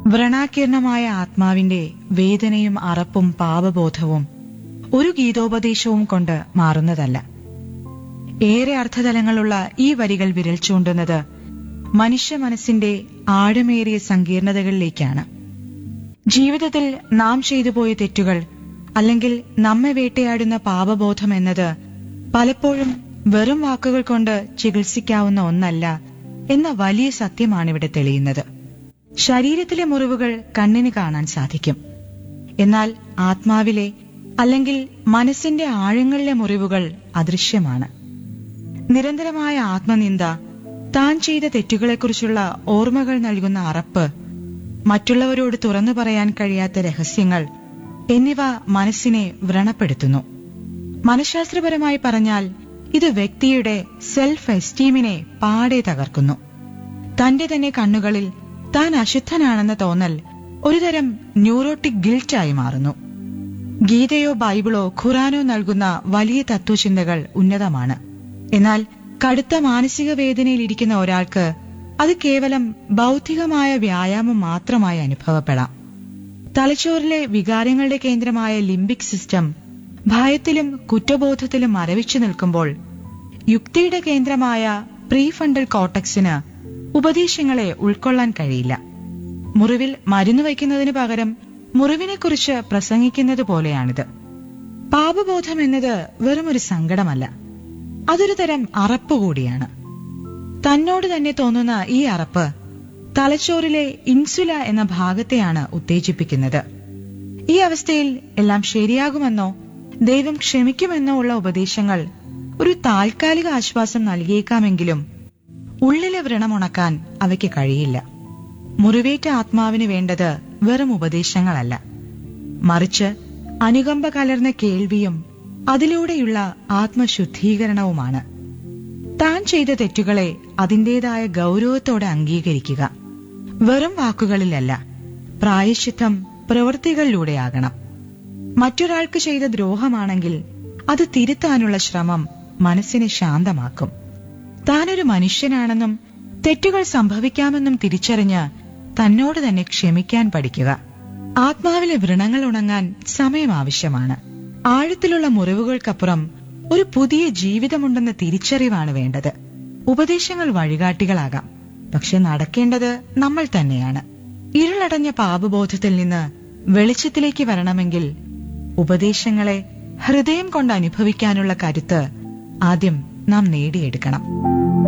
വ്രണാകീർണമായ ആത്മാവിന്റെ വേദനയും അറപ്പും പാപബോധവും ഒരു ഗീതോപദേശവും കൊണ്ട് മാറുന്നതല്ല ഏറെ അർത്ഥതലങ്ങളുള്ള ഈ വരികൾ വിരൽ ചൂണ്ടുന്നത് മനുഷ്യ മനസ്സിന്റെ ആഴമേറിയ സങ്കീർണതകളിലേക്കാണ് ജീവിതത്തിൽ നാം ചെയ്തു പോയ തെറ്റുകൾ അല്ലെങ്കിൽ നമ്മെ വേട്ടയാടുന്ന പാപബോധം എന്നത് പലപ്പോഴും വെറും വാക്കുകൾ കൊണ്ട് ചികിത്സിക്കാവുന്ന ഒന്നല്ല എന്ന വലിയ സത്യമാണിവിടെ തെളിയുന്നത് ശരീരത്തിലെ മുറിവുകൾ കണ്ണിന് കാണാൻ സാധിക്കും എന്നാൽ ആത്മാവിലെ അല്ലെങ്കിൽ മനസ്സിന്റെ ആഴങ്ങളിലെ മുറിവുകൾ അദൃശ്യമാണ് നിരന്തരമായ ആത്മനിന്ദ താൻ ചെയ്ത തെറ്റുകളെക്കുറിച്ചുള്ള ഓർമ്മകൾ നൽകുന്ന അറപ്പ് മറ്റുള്ളവരോട് തുറന്നു പറയാൻ കഴിയാത്ത രഹസ്യങ്ങൾ എന്നിവ മനസ്സിനെ വ്രണപ്പെടുത്തുന്നു മനഃശാസ്ത്രപരമായി പറഞ്ഞാൽ ഇത് വ്യക്തിയുടെ സെൽഫ് എസ്റ്റീമിനെ പാടെ തകർക്കുന്നു തന്റെ തന്നെ കണ്ണുകളിൽ താൻ അശുദ്ധനാണെന്ന തോന്നൽ ഒരുതരം ന്യൂറോട്ടിക് ഗിൽറ്റായി മാറുന്നു ഗീതയോ ബൈബിളോ ഖുറാനോ നൽകുന്ന വലിയ തത്വചിന്തകൾ ഉന്നതമാണ് എന്നാൽ കടുത്ത മാനസിക വേദനയിലിരിക്കുന്ന ഒരാൾക്ക് അത് കേവലം ബൗദ്ധികമായ വ്യായാമം മാത്രമായി അനുഭവപ്പെടാം തലച്ചോറിലെ വികാരങ്ങളുടെ കേന്ദ്രമായ ലിംബിക് സിസ്റ്റം ഭയത്തിലും കുറ്റബോധത്തിലും മരവിച്ചു നിൽക്കുമ്പോൾ യുക്തിയുടെ കേന്ദ്രമായ പ്രീഫണ്ടൽ കോട്ടക്സിന് ഉപദേശങ്ങളെ ഉൾക്കൊള്ളാൻ കഴിയില്ല മുറിവിൽ മരുന്ന് വയ്ക്കുന്നതിന് പകരം മുറിവിനെക്കുറിച്ച് പ്രസംഗിക്കുന്നത് പോലെയാണിത് പാപബോധം എന്നത് വെറുമൊരു സങ്കടമല്ല അതൊരു തരം അറപ്പ് കൂടിയാണ് തന്നോട് തന്നെ തോന്നുന്ന ഈ അറപ്പ് തലച്ചോറിലെ ഇൻസുല എന്ന ഭാഗത്തെയാണ് ഉത്തേജിപ്പിക്കുന്നത് ഈ അവസ്ഥയിൽ എല്ലാം ശരിയാകുമെന്നോ ദൈവം ക്ഷമിക്കുമെന്നോ ഉള്ള ഉപദേശങ്ങൾ ഒരു താൽക്കാലിക ആശ്വാസം നൽകിയേക്കാമെങ്കിലും ഉള്ളിലെ വ്രണമുണക്കാൻ അവയ്ക്ക് കഴിയില്ല മുറിവേറ്റ ആത്മാവിന് വേണ്ടത് വെറും ഉപദേശങ്ങളല്ല മറിച്ച് അനുകമ്പ കലർന്ന കേൾവിയും അതിലൂടെയുള്ള ആത്മശുദ്ധീകരണവുമാണ് താൻ ചെയ്ത തെറ്റുകളെ അതിന്റേതായ ഗൗരവത്തോടെ അംഗീകരിക്കുക വെറും വാക്കുകളിലല്ല പ്രായശ്ചിത്തം പ്രവൃത്തികളിലൂടെയാകണം മറ്റൊരാൾക്ക് ചെയ്ത ദ്രോഹമാണെങ്കിൽ അത് തിരുത്താനുള്ള ശ്രമം മനസ്സിനെ ശാന്തമാക്കും താനൊരു മനുഷ്യനാണെന്നും തെറ്റുകൾ സംഭവിക്കാമെന്നും തിരിച്ചറിഞ്ഞ് തന്നോട് തന്നെ ക്ഷമിക്കാൻ പഠിക്കുക ആത്മാവിലെ വ്രണങ്ങൾ ഉണങ്ങാൻ സമയം ആവശ്യമാണ് ആഴത്തിലുള്ള മുറിവുകൾക്കപ്പുറം ഒരു പുതിയ ജീവിതമുണ്ടെന്ന തിരിച്ചറിവാണ് വേണ്ടത് ഉപദേശങ്ങൾ വഴികാട്ടികളാകാം പക്ഷെ നടക്കേണ്ടത് നമ്മൾ തന്നെയാണ് ഇരുളടഞ്ഞ പാപബോധത്തിൽ നിന്ന് വെളിച്ചത്തിലേക്ക് വരണമെങ്കിൽ ഉപദേശങ്ങളെ ഹൃദയം കൊണ്ട് അനുഭവിക്കാനുള്ള കരുത്ത് ആദ്യം നാം നേടിയെടുക്കണം